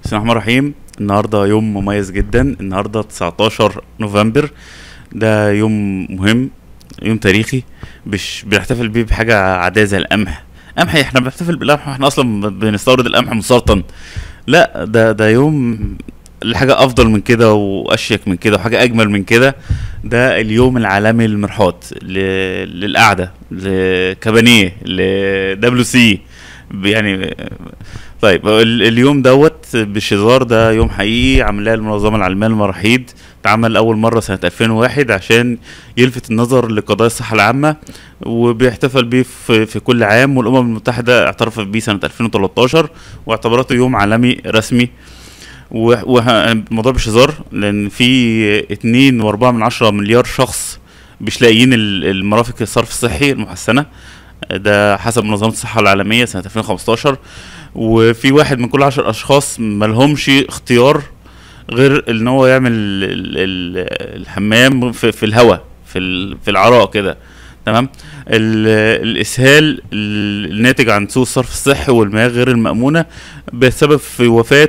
بسم الله الرحمن الرحيم النهارده يوم مميز جدا النهارده 19 نوفمبر ده يوم مهم يوم تاريخي مش بنحتفل بيه بحاجه عاديه زي القمح قمح إيه؟ احنا بنحتفل بالقمح احنا اصلا بنستورد القمح مسرطن لا ده ده يوم لحاجه افضل من كده واشيك من كده وحاجه اجمل من كده ده اليوم العالمي للمرحاض ل- للقعده لكابانيه لدبليو سي يعني طيب ال- اليوم دوت بشزار ده يوم حقيقي عاملاه المنظمه العالميه للمراحيض اتعمل اول مره سنه 2001 عشان يلفت النظر لقضايا الصحه العامه وبيحتفل بيه في, في كل عام والامم المتحده اعترفت بيه سنه 2013 واعتبرته يوم عالمي رسمي والموضوع مش هزار لان في اتنين واربعة من عشرة مليار شخص مش لاقيين ال- المرافق الصرف الصحي المحسنه ده حسب منظمه الصحه العالميه سنه 2015 وفي واحد من كل عشر اشخاص ملهمش اختيار غير ان هو يعمل ال- ال- الحمام في, في الهواء في ال- في العراء كده تمام ال- الاسهال ال- الناتج عن سوء الصرف الصحي والمياه غير المأمونة بسبب في وفاة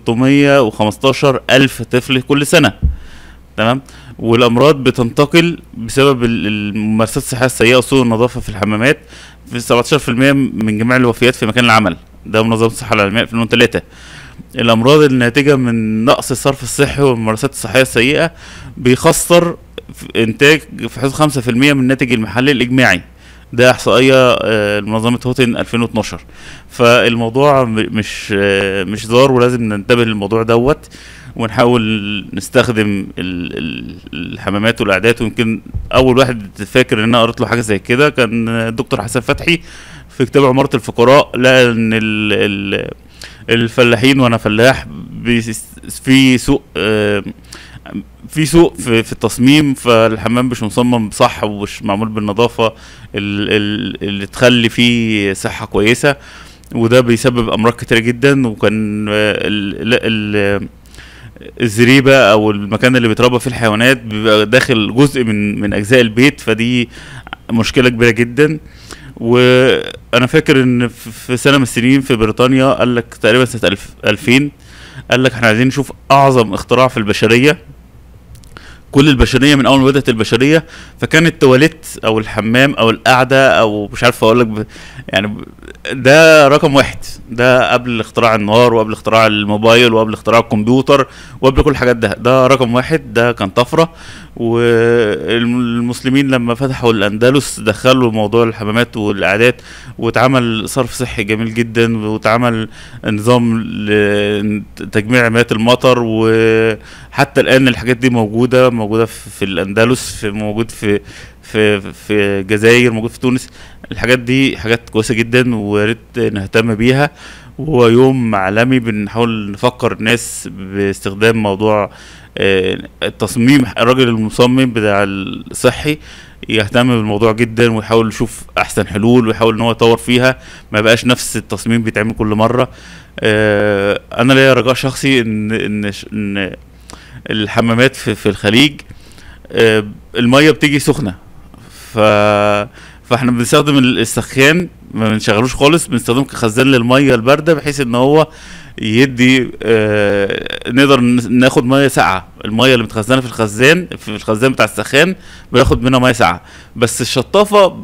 315 ألف طفل كل سنة تمام والأمراض بتنتقل بسبب ال- الممارسات الصحية السيئة وسوء النظافة في الحمامات في 17% من جميع الوفيات في مكان العمل ده منظمة الصحة العالمية 2003 الأمراض الناتجة من نقص الصرف الصحي والممارسات الصحية السيئة بيخسر في إنتاج في حدود 5% من الناتج المحلي الإجماعي ده إحصائية آه، لمنظمة هوتن 2012 فالموضوع م- مش آه، مش ضار ولازم ننتبه للموضوع دوت ونحاول نستخدم ال- ال- الحمامات والقعدات ويمكن اول واحد فاكر ان انا قريت له حاجه زي كده كان الدكتور حسن فتحي في كتاب عماره الفقراء لقى ان ال ال الفلاحين وانا فلاح بيس- في سوء آه، في سوء في, في التصميم فالحمام مش مصمم صح ومش معمول بالنظافه ال- ال- اللي تخلي فيه صحه كويسه وده بيسبب امراض كتيره جدا وكان آه، ال ال الزريبه او المكان اللي بيتربى فيه الحيوانات بيبقى داخل جزء من من اجزاء البيت فدي مشكله كبيره جدا وانا فاكر ان في في سنه من السنين في بريطانيا قال لك تقريبا سنه 1000 2000 قال لك احنا عايزين نشوف اعظم اختراع في البشريه كل البشريه من اول ما بدات البشريه فكان التواليت او الحمام او القعده او مش عارف اقول لك ب... يعني ب... ده رقم واحد ده قبل اختراع النار وقبل اختراع الموبايل وقبل اختراع الكمبيوتر وقبل كل الحاجات ده ده رقم واحد ده كان طفره والمسلمين لما فتحوا الاندلس دخلوا موضوع الحمامات والقعدات واتعمل صرف صحي جميل جدا واتعمل نظام لتجميع مياه المطر وحتى الان الحاجات دي موجوده موجوده في في الاندلس في موجود في في في الجزائر موجود في تونس الحاجات دي حاجات كويسه جدا ويا ريت نهتم بيها وهو يوم عالمي بنحاول نفكر الناس باستخدام موضوع آه، التصميم الراجل المصمم بتاع الصحي يهتم بالموضوع جدا ويحاول يشوف احسن حلول ويحاول ان هو يطور فيها ما يبقاش نفس التصميم بيتعمل كل مره آه، انا ليا رجاء شخصي ان ان ان الحمامات في, في الخليج آه، الميه بتيجي سخنه ف فاحنا بنستخدم ال- السخان ما بنشغلوش خالص بنستخدمه كخزان للميه البارده بحيث ان هو يدي آه نقدر ن- ناخد ميه ساقعه الميه اللي متخزنه في الخزان في الخزان بتاع السخان بناخد منها ميه ساقعه بس الشطافه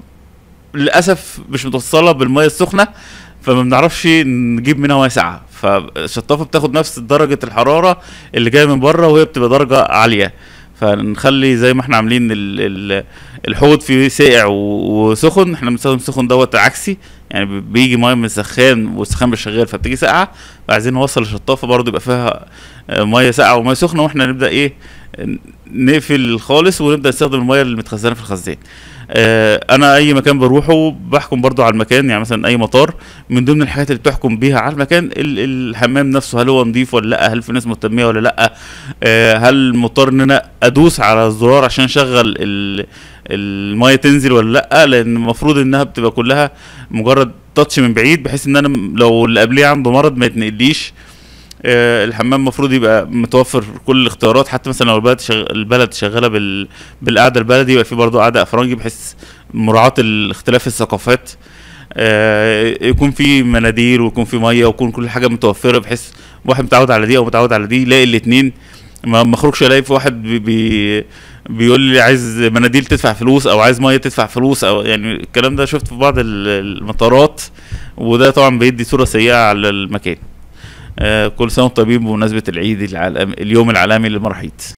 للاسف مش متوصله بالميه السخنه فما بنعرفش نجيب منها ميه ساقعه فالشطافه بتاخد نفس درجه الحراره اللي جايه من بره وهي بتبقى درجه عاليه فنخلي زي ما احنا عاملين ال- ال- الحوض فيه ساقع و- وسخن احنا بنستخدم السخن دوت عكسي يعني بي- بيجي ميه من السخان والسخان مش شغال فبتيجي ساقعه فعايزين نوصل الشطافه برضو يبقى فيها آه، ميه ساقعه وميه سخنه واحنا نبدا ايه ن- نقفل خالص ونبدا نستخدم الميه اللي متخزنه في الخزان آه، انا اي مكان بروحه بحكم برضو على المكان يعني مثلا اي مطار من ضمن الحاجات اللي بتحكم بيها على المكان ال- الحمام نفسه هل هو نظيف ولا لا هل في ناس مهتميه ولا لا آه، هل مضطر ان انا ادوس على الزرار عشان اشغل ال- الميه تنزل ولا لا لان المفروض انها بتبقى كلها مجرد تاتش من بعيد بحيث ان انا م- لو اللي قبليه عنده مرض ما يتنقليش آه، الحمام المفروض يبقى متوفر كل الاختيارات حتى مثلا لو البلد شغ... البلد شغاله بال... بالقعده البلدي يبقى في برضه قعده افرنجي بحيث مراعاه اختلاف الثقافات آه، يكون في مناديل ويكون في ميه ويكون كل حاجه متوفره بحيث واحد متعود على دي او متعود على دي يلاقي الاتنين ما ما اخرجش الاقي في واحد بي بي بيقول لي عايز مناديل تدفع فلوس او عايز ميه تدفع فلوس او يعني الكلام ده شفت في بعض ال- المطارات وده طبعا بيدي صوره سيئه على المكان آه كل سنه وانتم طيبين بمناسبه العيد العالمي اليوم العالمي للمراحيض